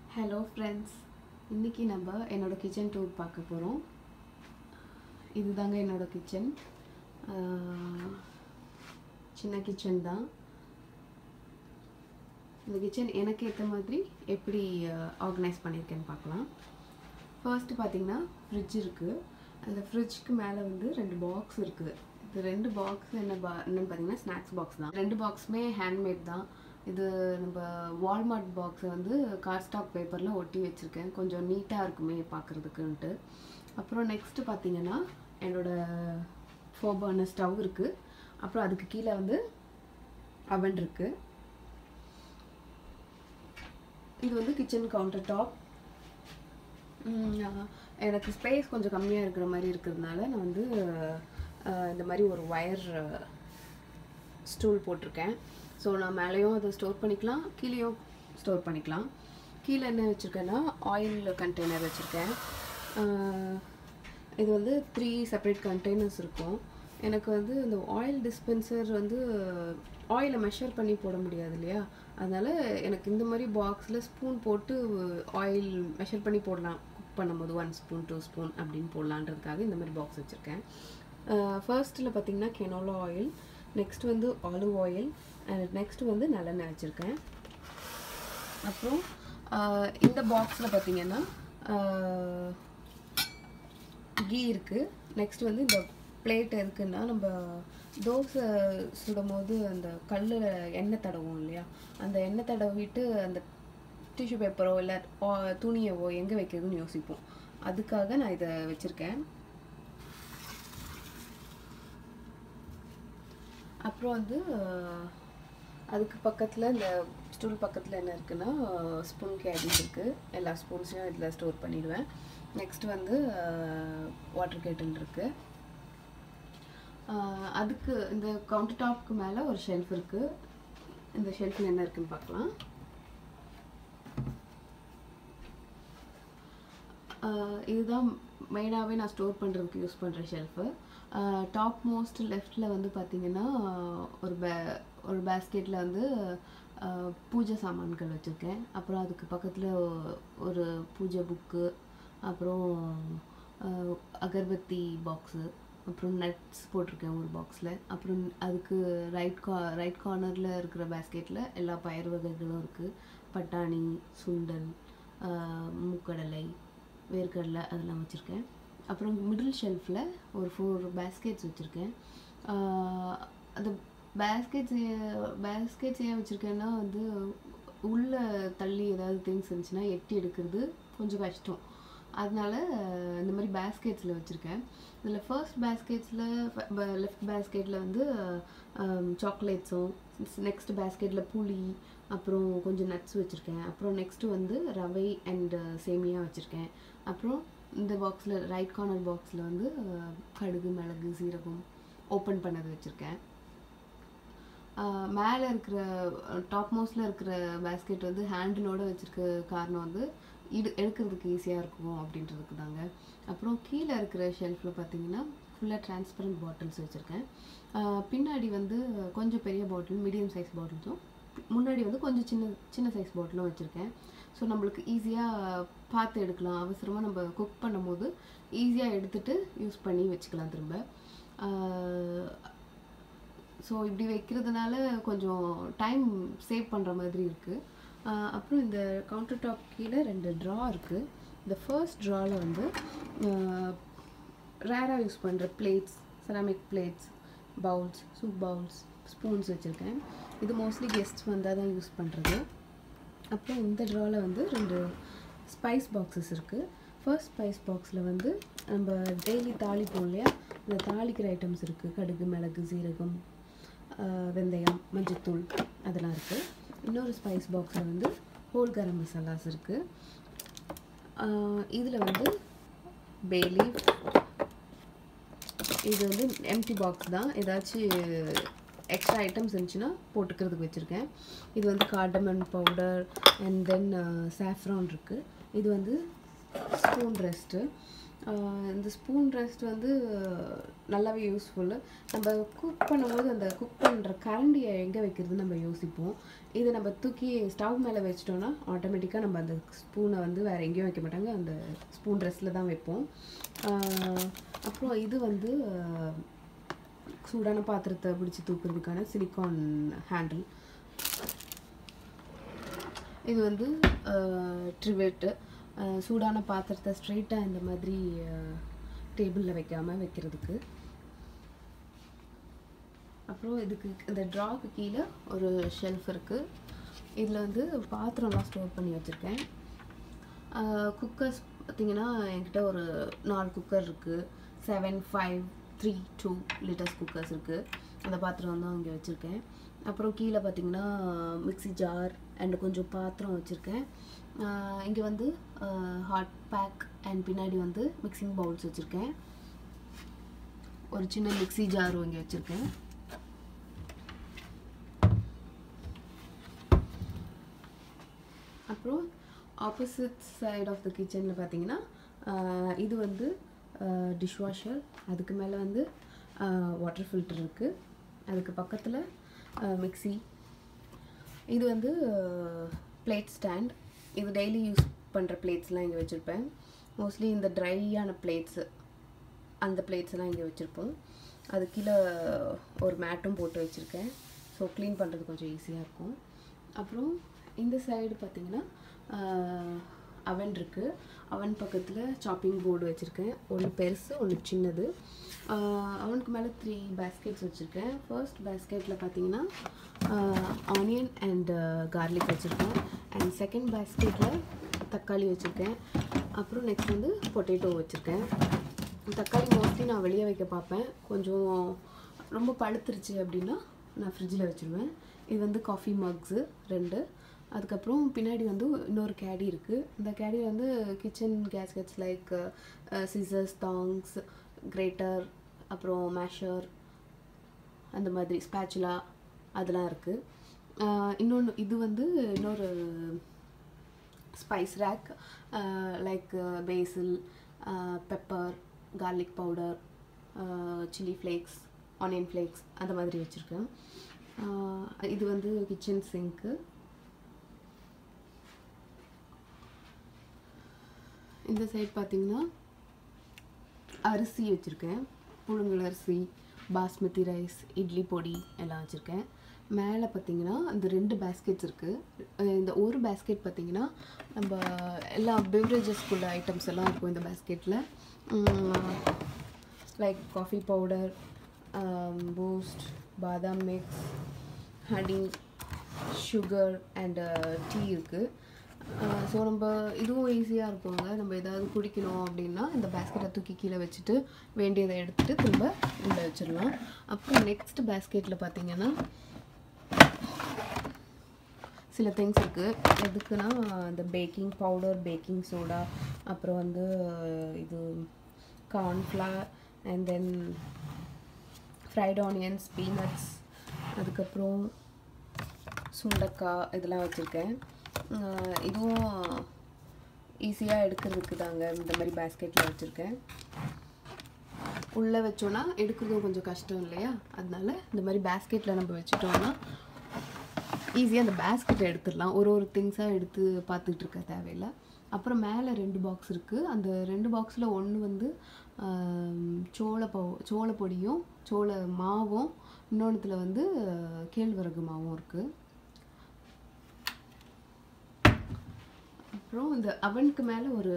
hello friends இன்றைக்கி நம்ம என்னோட கிச்சன் டூர் பார்க்க போகிறோம் இதுதாங்க என்னோட கிச்சன் சின்ன கிச்சன் தான் இந்த கிச்சன் எனக்கு ஏற்ற மாதிரி எப்படி ஆர்கனைஸ் பண்ணியிருக்கேன்னு பார்க்கலாம் ஃபர்ஸ்ட் பார்த்தீங்கன்னா ஃப்ரிட்ஜ் இருக்குது அந்த ஃப்ரிட்ஜ்க்கு மேலே வந்து ரெண்டு பாக்ஸ் இருக்குது இது ரெண்டு பாக்ஸ் என்ன பா என்னன்னு பார்த்தீங்கன்னா ஸ்நாக்ஸ் பாக்ஸ் தான் ரெண்டு பாக்ஸுமே ஹேண்ட்மேட் தான் இது நம்ம வால்மார்ட் பாக்ஸை வந்து கார்ஸ்டாக் பேப்பரில் ஒட்டி வச்சுருக்கேன் கொஞ்சம் நீட்டாக இருக்குமே பார்க்குறதுக்குன்ட்டு அப்புறம் நெக்ஸ்ட்டு பார்த்தீங்கன்னா என்னோட ஃபோர் பர்னர் ஸ்டவ் இருக்குது அப்புறம் அதுக்கு கீழே வந்து அவன் இருக்குது இது வந்து கிச்சன் கவுண்டர் டாப் எனக்கு ஸ்பேஸ் கொஞ்சம் கம்மியாக இருக்கிற மாதிரி இருக்கிறதுனால நான் வந்து இந்த மாதிரி ஒரு ஒயர் ஸ்டூல் போட்டிருக்கேன் ஸோ நான் மேலேயும் அதை ஸ்டோர் பண்ணிக்கலாம் கீழேயும் ஸ்டோர் பண்ணிக்கலாம் கீழே என்ன வச்சுருக்கேன்னா ஆயில் கண்டெய்னர் வச்சுருக்கேன் இது வந்து த்ரீ செப்பரேட் கண்டெய்னர்ஸ் இருக்கும் எனக்கு வந்து இந்த ஆயில் டிஸ்பென்சர் வந்து ஆயிலை மெஷர் பண்ணி போட முடியாது இல்லையா அதனால் எனக்கு இந்த மாதிரி பாக்ஸில் ஸ்பூன் போட்டு ஆயில் மெஷர் பண்ணி போடலாம் குக் பண்ணும்போது ஒன் ஸ்பூன் டூ ஸ்பூன் அப்படின்னு போடலான்றதுக்காக இந்த மாதிரி பாக்ஸ் வச்சுருக்கேன் ஃபர்ஸ்ட்டில் பார்த்திங்கன்னா கெனோலா ஆயில் நெக்ஸ்ட் வந்து ஆலிவ் ஆயில் அண்ட் நெக்ஸ்ட் வந்து நல்லெண்ணெய் வச்சுருக்கேன் அப்புறம் இந்த பாக்ஸில் பார்த்திங்கன்னா கீ இருக்குது நெக்ஸ்ட் வந்து இந்த பிளேட் எதுக்குன்னா நம்ம தோசை சுடும் போது அந்த கல்லில் எண்ணெய் தடவும் இல்லையா அந்த எண்ணெய் தடவிட்டு அந்த டிஷ்யூ பேப்பரோ இல்லை துணியவோ எங்கே வைக்கிறதுன்னு யோசிப்போம் அதுக்காக நான் இதை வச்சுருக்கேன் அப்புறம் வந்து அதுக்கு பக்கத்தில் இந்த ஸ்டூல் பக்கத்தில் என்ன இருக்குன்னா ஸ்பூன் கேபின் இருக்குது எல்லா ஸ்பூன்ஸையும் இதில் ஸ்டோர் பண்ணிடுவேன் நெக்ஸ்ட் வந்து வாட்டர் கேட்டில் இருக்குது அதுக்கு இந்த கவுண்டர் டாப்க்கு மேலே ஒரு ஷெல்ஃப் இருக்குது இந்த ஷெல்ஃபில் என்ன இருக்குன்னு பார்க்கலாம் இதுதான் மெயினாகவே நான் ஸ்டோர் பண்ணுறதுக்கு யூஸ் பண்ணுற ஷெல்ஃபு டாப் மோஸ்ட் லெஃப்டில் வந்து பார்த்திங்கன்னா ஒரு பே ஒரு பேஸ்கெட்டில் வந்து பூஜை சாமான்கள் வச்சுருக்கேன் அப்புறம் அதுக்கு பக்கத்தில் ஒரு பூஜை புக்கு அப்புறம் அகர்பத்தி பாக்ஸு அப்புறம் நட்ஸ் போட்டிருக்கேன் ஒரு பாக்ஸில் அப்புறம் அதுக்கு ரைட் கா ரைட் கார்னரில் இருக்கிற பேஸ்கெட்டில் எல்லா பயிர் வகைகளும் இருக்குது பட்டாணி சுண்டல் மூக்கடலை வேர்க்கடலை அதெல்லாம் வச்சுருக்கேன் அப்புறம் மிடில் ஷெல்ஃபில் ஒரு ஃபோர் பேஸ்கெட்ஸ் வச்சுருக்கேன் அந்த பேஸ்கெட்ஸ் பேஸ்கெட்ஸ் ஏன் வச்சுருக்கேன்னா வந்து உள்ளே தள்ளி ஏதாவது திங்ஸ் இருந்துச்சுன்னா எட்டி எடுக்கிறது கொஞ்சம் கஷ்டம் அதனால இந்த மாதிரி பேஸ்கெட்ஸில் வச்சுருக்கேன் இதில் ஃபர்ஸ்ட் பேஸ்கெட்ஸில் லெஃப்ட் பேஸ்கெட்டில் வந்து சாக்லேட்ஸும் நெக்ஸ்ட் பேஸ்கெட்டில் புளி அப்புறம் கொஞ்சம் நட்ஸ் வச்சுருக்கேன் அப்புறம் நெக்ஸ்ட்டு வந்து ரவை அண்ட் சேமியா வச்சுருக்கேன் அப்புறம் இந்த பாக்ஸில் ரைட் கார்னர் பாக்ஸில் வந்து கடுகு மிளகு சீரகம் ஓப்பன் பண்ணது வச்சுருக்கேன் மேலே இருக்கிற டாப் மோஸ்டில் இருக்கிற பேஸ்கெட் வந்து ஹேண்டிலோடு வச்சுருக்க காரணம் வந்து இடு எடுக்கிறதுக்கு ஈஸியாக இருக்கும் அப்படின்றதுக்கு தாங்க அப்புறம் கீழே இருக்கிற ஷெல்ஃபில் பார்த்தீங்கன்னா ஃபுல்லாக டிரான்ஸ்பரண்ட் பாட்டில்ஸ் வச்சுருக்கேன் பின்னாடி வந்து கொஞ்சம் பெரிய பாட்டில் மீடியம் சைஸ் பாட்டில்ஸும் முன்னாடி வந்து கொஞ்சம் சின்ன சின்ன சைஸ் பாட்டிலும் வச்சுருக்கேன் ஸோ நம்மளுக்கு ஈஸியாக பார்த்து எடுக்கலாம் அவசரமாக நம்ம குக் பண்ணும்போது ஈஸியாக எடுத்துகிட்டு யூஸ் பண்ணி வச்சுக்கலாம் திரும்ப ஸோ இப்படி வைக்கிறதுனால கொஞ்சம் டைம் சேவ் பண்ணுற மாதிரி இருக்குது அப்புறம் இந்த கவுண்டர் டாப் கீழே ரெண்டு ட்ரா இருக்குது இந்த ஃபர்ஸ்ட் ட்ராவில் வந்து ரேராக யூஸ் பண்ணுற plates ceramic plates bowls soup bowls spoons வச்சுருக்கேன் இது மோஸ்ட்லி கெஸ்ட்ஸ் வந்தால் தான் யூஸ் பண்ணுறது அப்புறம் இந்த ட்ராவில் வந்து ரெண்டு ஸ்பைஸ் பாக்ஸஸ் இருக்குது ஃபர்ஸ்ட் ஸ்பைஸ் பாக்ஸில் வந்து நம்ம டெய்லி தாளிப்போம் இல்லையா இந்த தாளிக்கிற ஐட்டம்ஸ் இருக்குது கடுகு மிளகு சீரகம் வெந்தயம் மஞ்சத்தூள் அதெல்லாம் இருக்குது இன்னொரு ஸ்பைஸ் பாக்ஸில் வந்து ஹோல் கரம் மசாலாஸ் இருக்குது இதில் வந்து பேலி இது வந்து எம்டி பாக்ஸ் தான் ஏதாச்சும் எக்ஸ்ட்ரா ஐட்டம்ஸ் இருந்துச்சுன்னா போட்டுக்கிறதுக்கு வச்சுருக்கேன் இது வந்து cardamom powder and then saffron இருக்குது இது வந்து ஸ்பூன் ரெஸ்ட்டு ஆஹ் இந்த ஸ்பூன் ரெஸ்ட் வந்து நல்லாவே யூஸ்ஃபுல்லு நம்ம குக் பண்ணும்போது அந்த குக் பண்ணுற கரண்டியை எங்கே வைக்கிறது நம்ம யோசிப்போம் இதை நம்ம தூக்கி ஸ்டவ் மேலே வச்சிட்டோம்னா ஆட்டோமேட்டிக்காக நம்ம அந்த ஸ்பூனை வந்து வேறு எங்கேயும் வைக்க மாட்டாங்க அந்த ஸ்பூன் ரெஸ்ட்டில் தான் வைப்போம் ஆஹ் அப்புறம் இது வந்து ஆஹ் சூடான பாத்திரத்தை பிடிச்சி தூக்குறதுக்கான சிலிக்கான் ஹேண்டில் இது வந்து ட்ரிவெட்டு சூடான பாத்திரத்தை ஸ்ட்ரெயிட்டாக இந்த மாதிரி டேபிளில் வைக்காமல் வைக்கிறதுக்கு அப்புறம் இதுக்கு இந்த ட்ராக்கு கீழே ஒரு ஷெல்ஃப் இருக்குது இதில் வந்து பாத்திரம்லாம் ஸ்டோர் பண்ணி வச்சுருக்கேன் குக்கர்ஸ் பார்த்தீங்கன்னா என்கிட்ட ஒரு நாலு குக்கர் இருக்குது seven five three two litres cookers இருக்குது அந்த பாத்திரம் தான் இங்கே வச்சுருக்கேன் அப்புறம் கீழே பார்த்தீங்கன்னா மிக்ஸி ஜார் அண்ட் கொஞ்சம் பாத்திரம் வச்சுருக்கேன் இங்கே வந்து ஹாட் பேக் அண்ட் பின்னாடி வந்து மிக்சிங் பவுல்ஸ் வச்சுருக்கேன் ஒரு சின்ன மிக்ஸி ஜாரும் இங்கே வச்சுருக்கேன் அப்புறம் ஆப்போசிட் சைட் ஆஃப் த கிச்சனில் பார்த்தீங்கன்னா ஆஹ் இது வந்து டிஷ்வாஷர் அதுக்கு மேலே வந்து வாட்டர் ஃபில்டர் இருக்குது அதுக்கு பக்கத்தில் மிக்ஸி இது வந்து பிளேட் ஸ்டாண்ட் இது டெய்லி யூஸ் பண்ணுற பிளேட்ஸ்லாம் இங்கே வச்சுருப்பேன் மோஸ்ட்லி இந்த ட்ரையான பிளேட்ஸு அந்த பிளேட்ஸ் எல்லாம் இங்கே வச்சுருப்போம் அது கீழே ஒரு மேட்டும் போட்டு வச்சுருக்கேன் ஸோ க்ளீன் பண்ணுறது கொஞ்சம் ஈஸியாக இருக்கும் அப்புறம் இந்த சைடு பார்த்தீங்கன்னா அவன் இருக்குது அவன் பக்கத்தில் சாப்பிங் போர்டு வச்சுருக்கேன் ஒன்று பெருசு ஒன்று சின்னது அவனுக்கு மேலே த்ரீ பேஸ்கெட்ஸ் வச்சுருக்கேன் ஃபர்ஸ்ட் பேஸ்கெட்டில் பார்த்தீங்கன்னா ஆனியன் அண்ட் கார்லிக் வச்சுருக்கேன் அண்ட் செகண்ட் பேஸ்கெட்டில் தக்காளி வச்சுருக்கேன் அப்புறம் நெக்ஸ்ட் வந்து பொட்டேட்டோ வச்சுருக்கேன் தக்காளி மோஸ்ட்லி நான் வெளியே வைக்க பார்ப்பேன் கொஞ்சம் ரொம்ப பழுத்துருச்சு அப்படின்னா நான் ஃப்ரிட்ஜில் வச்சுருவேன் இது வந்து காஃபி மக்ஸு ரெண்டு அதுக்கப்புறம் பின்னாடி வந்து இன்னொரு கேடி இருக்குது இந்த கேடி வந்து kitchen gadgets like scissors tongs grater அப்புறம் மேஷர் அந்த மாதிரி ஸ்பேச்சுலா அதெல்லாம் இருக்குது இன்னொன்று இது வந்து இன்னொரு spice rack like basil pepper garlic powder chilli flakes onion flakes அந்த மாதிரி வச்சுருக்கேன் இது வந்து கிச்சன் சிங்க்கு இந்த சைட் பார்த்தீங்கன்னா அரிசி வச்சுருக்கேன் புழுங்கல் அரிசி பாஸ்மதி ரைஸ் இட்லி பொடி எல்லாம் வச்சுருக்கேன் மேலே பார்த்தீங்கன்னா இந்த ரெண்டு பேஸ்கெட்ஸ் இருக்குது இந்த ஒரு பேஸ்கெட் பார்த்தீங்கன்னா நம்ம எல்லா பெவரேஜஸ்க்குள்ள ஐட்டம்ஸ் எல்லாம் இருக்கும் இந்த பேஸ்கெட்டில் லைக் காஃபி பவுடர் பூஸ்ட் பாதாம் mix honey sugar and tea இருக்குது ஸோ நம்ம இதுவும் ஈஸியாக இருக்குங்க நம்ம ஏதாவது குடிக்கணும் அப்படின்னா இந்த பேஸ்கெட்டை தூக்கி கீழே வச்சுட்டு வேண்டியதை எடுத்துகிட்டு திரும்ப உள்ளே வச்சிடலாம் அப்புறம் நெக்ஸ்ட் பேஸ்கெட்டில் பார்த்தீங்கன்னா சில திங்ஸ் இருக்குது எதுக்குன்னா இந்த பேக்கிங் பவுடர் பேக்கிங் சோடா அப்புறம் வந்து இது cornflour and then fried onions peanuts அதுக்கப்புறம் சுண்டக்காய் இதெல்லாம் வச்சுருக்கேன் இதுவும் ஈஸியாக எடுக்கிறதுக்கு தாங்க இந்த மாதிரி பேஸ்கெட்டில் வச்சுருக்கேன் உள்ளே வச்சோன்னா எடுக்கிறதும் கொஞ்சம் கஷ்டம் இல்லையா அதனால இந்த மாதிரி பேஸ்கெட்டில் நம்ம வச்சுட்டோம்னா ஈஸியாக அந்த பேஸ்கெட்டை எடுத்துடலாம் ஒரு ஒரு திங்ஸாக எடுத்து பார்த்துட்டு இருக்க தேவையில்லை அப்புறம் மேலே ரெண்டு பாக்ஸ் இருக்குது அந்த ரெண்டு பாக்ஸில் ஒன்று வந்து சோள பவு சோள பொடியும் சோள மாவும் இன்னொன்றுத்துல வந்து கேழ்வரகு மாவும் இருக்குது அப்புறம் இந்த அவனுக்கு மேலே ஒரு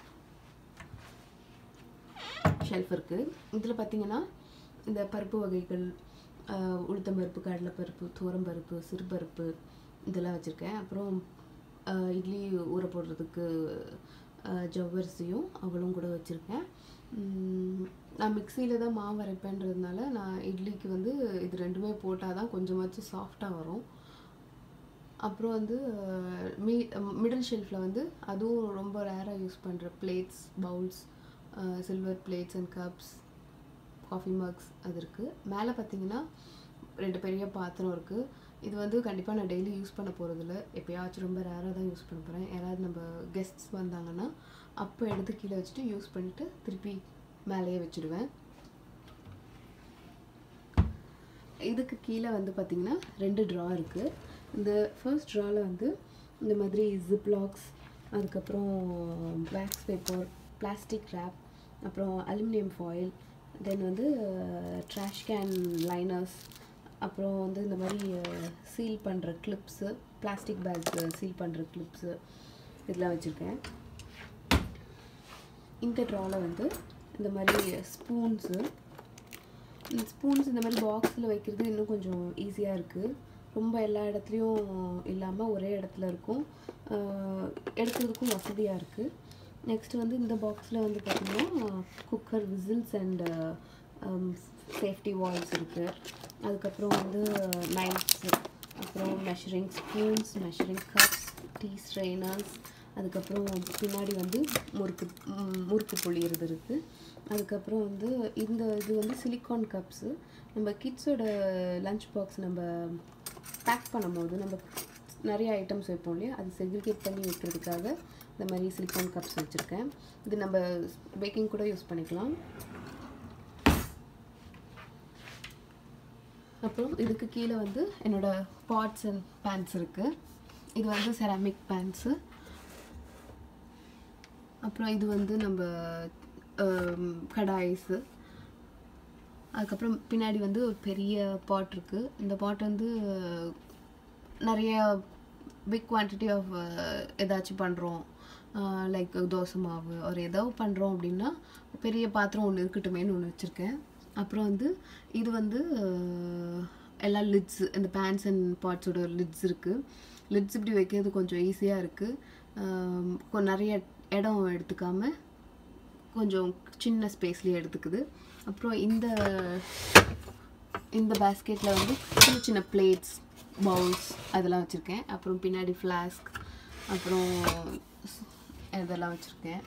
ஷெல்ஃப் இருக்குது இதில் பார்த்தீங்கன்னா இந்த பருப்பு வகைகள் உளுத்தம் பருப்பு கடலைப்பருப்பு துவரம்பருப்பு சிறுபருப்பு இதெல்லாம் வச்சுருக்கேன் அப்புறம் இட்லி ஊற போடுறதுக்கு ஜவ்வரிசியும் அவளும் கூட வச்சுருக்கேன் நான் மிக்சியில் தான் மாவு அரைப்பேன்றதுனால நான் இட்லிக்கு வந்து இது ரெண்டுமே போட்டால் தான் கொஞ்சமாச்சும் சாஃப்டாக வரும் அப்புறம் வந்து மீ மிடில் ஷெல்ஃபில் வந்து அதுவும் ரொம்ப ரேராக யூஸ் பண்ணுற plates bowls silver plates and cups coffee mugs அது இருக்குது மேலே பார்த்தீங்கன்னா ரெண்டு பெரிய பாத்திரம் இருக்குது இது வந்து கண்டிப்பாக நான் டெய்லி யூஸ் பண்ண போகிறதில்ல எப்போயாச்சும் ரொம்ப ரேராக தான் யூஸ் பண்ண போகிறேன் யாராவது நம்ம கெஸ்ட்ஸ் வந்தாங்கன்னா அப்போ எடுத்து கீழே வச்சுட்டு யூஸ் பண்ணிட்டு திருப்பி மேலேயே வச்சுடுவேன் இதுக்கு கீழே வந்து பார்த்திங்கன்னா ரெண்டு ட்ரா இருக்குது இந்த ஃபர்ஸ்ட் ட்ராவில் வந்து இந்த மாதிரி ஜிப்லாக்ஸ் அதுக்கப்புறம் வேக்ஸ் பேப்பர் பிளாஸ்டிக் ரேப் அப்புறம் அலுமினியம் ஃபாயில் தென் வந்து ட்ராஷ் கேன் லைனர்ஸ் அப்புறம் வந்து இந்த மாதிரி சீல் பண்ணுற கிளிப்ஸு பிளாஸ்டிக் பேக் சீல் பண்ணுற கிளிப்ஸு இதெல்லாம் வச்சுருக்கேன் இந்த ட்ராவில் வந்து இந்த மாதிரி ஸ்பூன்ஸு இந்த ஸ்பூன்ஸ் இந்த மாதிரி பாக்ஸில் வைக்கிறது இன்னும் கொஞ்சம் ஈஸியாக இருக்குது ரொம்ப எல்லா இடத்துலையும் இல்லாமல் ஒரே இடத்துல இருக்கும் ஆஹ் எடுக்கிறதுக்கும் வசதியாக இருக்குது நெக்ஸ்ட் வந்து இந்த பாக்ஸில் வந்து பார்த்திங்கன்னா cooker whistles and safety valves இருக்குது அதுக்கப்புறம் வந்து நைஃப்ஸ் அப்புறம் measuring spoons measuring cups tea strainers அதுக்கப்புறம் பின்னாடி வந்து முறுக்கு ம், முறுக்கு புளியறது இருக்குது அதுக்கப்புறம் வந்து இந்த இது வந்து சிலிக்கான் கப்ஸு நம்ம கிட்ஸோட லஞ்ச் பாக்ஸ் நம்ம பேக் பண்ணும்போது நம்ம நிறைய ஐட்டம்ஸ் வைப்போம் இல்லையா அது செக்ரிகேட் பண்ணி வைக்கிறதுக்காக இந்த மாதிரி சிலிக்கான் கப்ஸ் வச்சுருக்கேன் இது நம்ம பேக்கிங் கூட யூஸ் பண்ணிக்கலாம் அப்புறம் இதுக்கு கீழே வந்து என்னோட பாட்ஸ் அண்ட் பேன்ஸ் இருக்குது இது வந்து செராமிக் பேன்ஸு அப்புறம் இது வந்து நம்ம கடாய்ஸு அதுக்கப்புறம் பின்னாடி வந்து ஒரு பெரிய பாட் இருக்குது இந்த பாட் வந்து நிறைய பிக் குவான்டிட்டி ஆஃப் ஏதாச்சும் பண்ணுறோம் லைக் தோசை மாவு ஒரு ஏதோ பண்ணுறோம் அப்படின்னா பெரிய பாத்திரம் ஒன்று இருக்கட்டுமேன்னு ஒன்று வச்சுருக்கேன் அப்புறம் வந்து இது வந்து அஹ், எல்லா லிட்ஸ் இந்த பேன்ஸ் அண்ட் பாட்ஸோட லிட்ஸ் இருக்குது லிட்ஸ் இப்படி வைக்கிறது கொஞ்சம் ஈஸியாக இருக்குது நிறைய இடம் எடுத்துக்காமல் கொஞ்சம் சின்ன ஸ்பேஸ்லேயே எடுத்துக்குது அப்புறம் இந்த இந்த பேஸ்கெட்டில் வந்து சின்ன சின்ன பிளேட்ஸ் பவுல்ஸ் அதெல்லாம் வச்சுருக்கேன் அப்புறம் பின்னாடி ஃப்ளாஸ்க் அப்புறம் ஸ்- இதெல்லாம் வச்சுருக்கேன்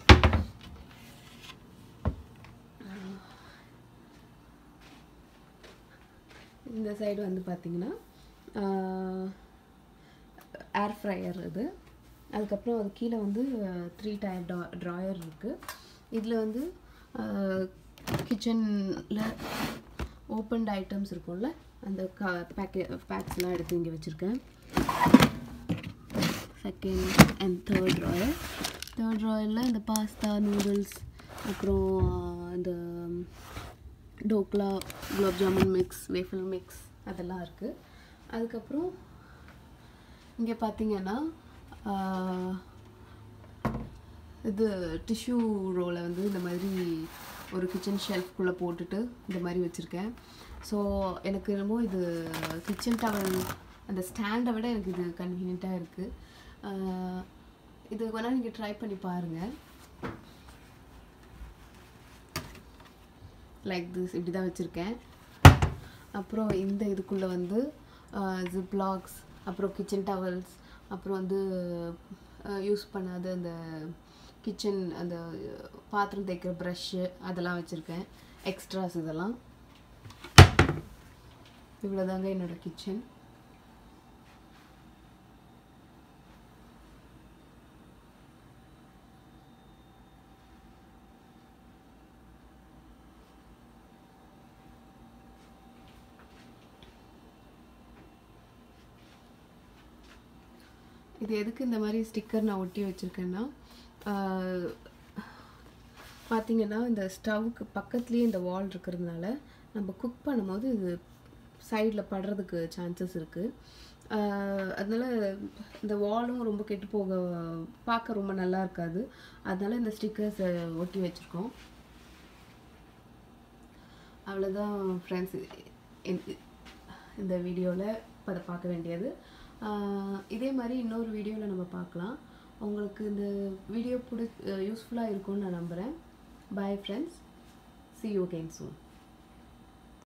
இந்த சைடு வந்து பார்த்தீங்கன்னா ஏர் ஃப்ரையர் இது அதுக்கப்புறம் அது கீழே வந்து த்ரீ டயர் ட்ரா ட்ராயர் இருக்குது இதில் வந்து கிச்சனில் ஓப்பன்ட் ஐட்டம்ஸ் இருக்கும்ல அந்த க பேக்கே பேக்ஸ்லாம் எடுத்து இங்கே வச்சுருக்கேன் second and third drawer third ட்ராயரில் இந்த பாஸ்தா நூடுல்ஸ் அப்புறம் இந்த dhokla gulab jamun mix waffle mix அதெல்லாம் இருக்குது அதுக்கப்புறம் இங்கே பார்த்தீங்கன்னா ஆஹ், இது டிஷ்யூ ரோலை வந்து இந்த மாதிரி ஒரு கிச்சன் ஷெல்ஃப்குள்ளே போட்டுட்டு இந்த மாதிரி வச்சுருக்கேன் ஸோ எனக்கு என்னமோ இது கிச்சன் டவல் அந்த ஸ்டாண்டை விட எனக்கு இது கன்வீனியண்ட்டாக இருக்குது இது வேணால் நீங்கள் ட்ரை பண்ணி பாருங்கள் லைக் திஸ் இப்படி தான் வச்சுருக்கேன் அப்புறம் இந்த இதுக்குள்ளே வந்து ஜிப்லாக்ஸ் அப்புறம் கிச்சன் டவல்ஸ் அப்புறம் வந்து யூஸ் பண்ணாத அந்த கிச்சன் அந்த பாத்திரம் தேய்க்கிற ப்ரஷ்ஷு அதெல்லாம் வச்சுருக்கேன் எக்ஸ்ட்ராஸ் இதெல்லாம் இவ்வளோதாங்க என்னோட கிச்சன் இது எதுக்கு இந்த மாதிரி ஸ்டிக்கர் நான் ஒட்டி வச்சுருக்கேன்னா பார்த்தீங்கன்னா இந்த ஸ்டவ்வுக்கு பக்கத்துலேயே இந்த வால் இருக்கிறதுனால நம்ம குக் பண்ணும்போது இது சைடில் படுறதுக்கு சான்சஸ் இருக்குது அதனால இந்த வாலும் ரொம்ப கெட்டு போக பார்க்க ரொம்ப நல்லா இருக்காது அதனால இந்த ஸ்டிக்கர்ஸை ஒட்டி வச்சுருக்கோம் அவ்வளோதான் ஃப்ரெண்ட்ஸ் இந்த வீடியோவில் அதை பார்க்க வேண்டியது ஆஹ் இதே மாதிரி இன்னொரு வீடியோவில் நம்ம பார்க்கலாம் உங்களுக்கு இந்த வீடியோ பிடி யூஸ்ஃபுல்லாக இருக்கும்னு நான் நம்புகிறேன் bye friends see you again soon